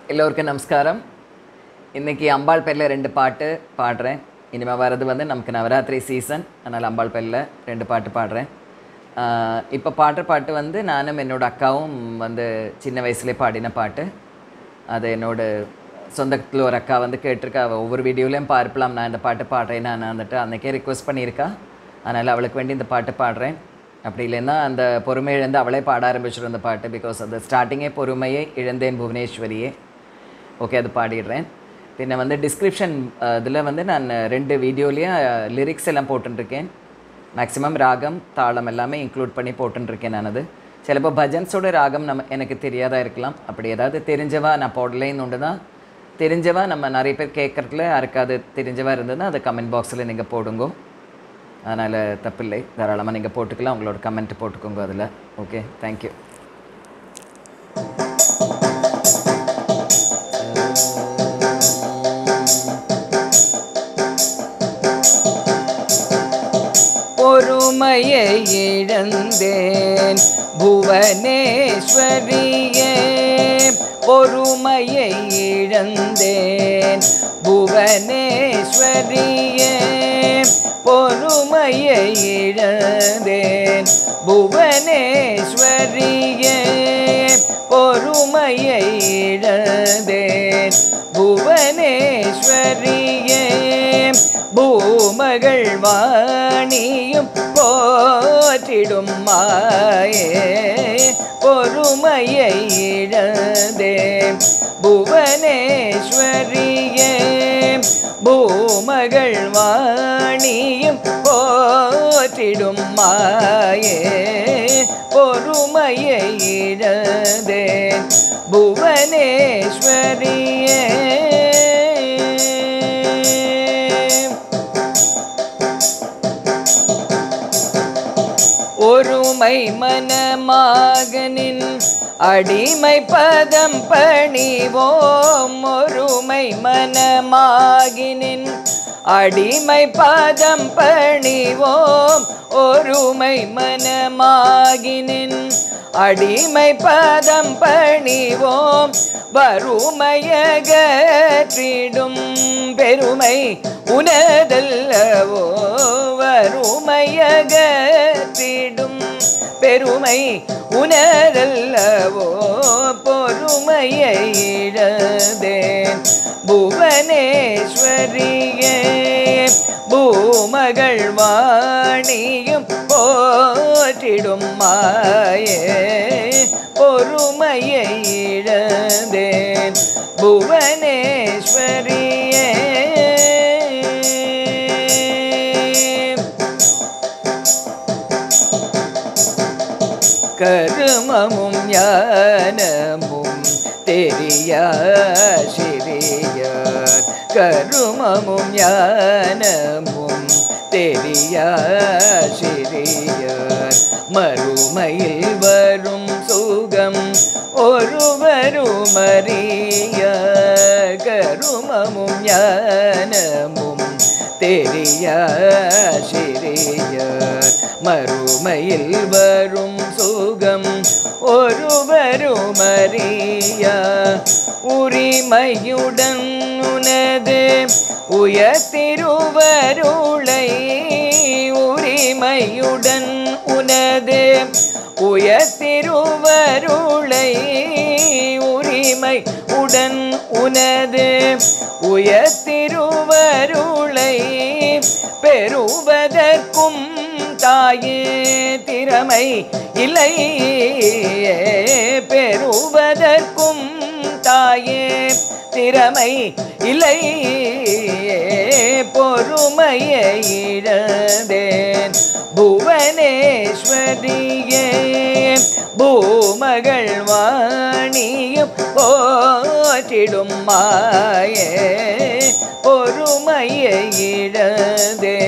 எல்லோருக்கும் நமஸ்காரம் இன்றைக்கி அம்பாள் பேரில் ரெண்டு பாட்டு பாடுறேன் இனிமேல் வர்றது வந்து நமக்கு நவராத்திரி சீசன் அதனால் அம்பாள் பேரில் ரெண்டு பாட்டு பாடுறேன் இப்போ பாடுற பாட்டு வந்து நானும் என்னோட அக்காவும் வந்து சின்ன வயசுலேயே பாடின பாட்டு அது என்னோட சொந்தத்தில் ஒரு அக்கா வந்து கேட்டிருக்கா அவள் ஒவ்வொரு வீடியோலையும் பார்க்கலாம் நான் இந்த பாட்டு பாடுறேன் நான் வந்துட்டு அன்றைக்கே ரிக்வெஸ்ட் பண்ணியிருக்கா அதனால் அவளுக்கு வேண்டி இந்த பாட்டு பாடுறேன் அப்படி இல்லைன்னா அந்த பொறுமை இழந்து அவளே பாட ஆரம்பிச்சிடும் அந்த பாட்டு பிகாஸ் அந்த ஸ்டார்டிங்கே பொறுமையே இழந்தேன் புவனேஸ்வரியே ஓகே அது பாடிடுறேன் பின்ன வந்து டிஸ்கிரிப்ஷன் இதில் வந்து நான் ரெண்டு வீடியோலேயும் லிரிக்ஸ் எல்லாம் போட்டுருக்கேன் மேக்ஸிமம் ராகம் தாளம் எல்லாமே இன்க்ளூட் பண்ணி போட்டுருக்கேன் நான் அது சிலப்போ பஜன்ஸோட ராகம் நம்ம எனக்கு தெரியாதா இருக்கலாம் அப்படி ஏதாவது தெரிஞ்சவா நான் போடலேன்னு உண்டு தான் தெரிஞ்சவா நம்ம நிறைய பேர் கேட்குறதுல யாருக்காவது தெரிஞ்சவா இருந்ததுன்னா அதை கமெண்ட் பாக்ஸில் நீங்கள் போடுங்கோ அதனால் தப்பில்லை தாராளமாக நீங்கள் போட்டுக்கலாம் உங்களோட கமெண்ட் போட்டுக்கோங்க அதில் ஓகே தேங்க்யூ பொறுமையை இழந்தேன் புவனேஸ்வரியே பொறுமையை இழந்தேன் புவனேஸ்வரியே பொறுமையை இழந்தேன் புவனேஸ்வரியே பொறுமையை இழந்தேன் புவனேஸ்வரியே பூமகள் வாணியும் போற்றிடும் மாயே பொறுமையை இழந்தேன் புவனேஸ்வரியே பூமகள் வாணியும் போற்றிடும் மாயே பொறுமையை இழந்தேன் புவனேஸ்வரியே ஒருமை மனமாகனின் அடிமை பதம் பணிவோம் ஒருமை மனமாகினின் அடிமை பதம் பணிவோம் ஒருமை மனமாகினின் அடிமை பதம் பணிவோம் வறுமையகற்றிடும் பெருமை உனதல்லவோ வறுமையகற்றிடும் பெருமை உனதல்லவோ பொறுமையை இழந்தேன் புவனேஸ்வரியே பூமகள் வாணியும் போற்றிடும் மாயே பொறுமையை இழந்தேன் புவனேஸ்வரியே கருமமும் ஞானமும் தெரியா சிறியார் கருமமும் ஞானமும் தெரியா சிறியார் மறுமையில் வரும் சுகம் ஒருவரும் அறிய கருமமும் ஞானமும் தெரியா சிறியார் மறுமையில் வரும் சுகம் ஒருவரும் அறிய உரிமையுடன் உனது உயர்த்திருவருளை உரிமையுடன் உனது உயர்த்திருவருளை உரிமை உடன் உனது உயர்த்திருவருளை பெறுவதற்கும் தாயே திறமை இல்லை பெறுவதற்கும் தாயே திறமை இல்லை பொறுமையை இழந்தேன் புவனேஸ்வரியே பூமகள் வாணியும் போற்றிடும் மாயே பொறுமையை இழந்தேன்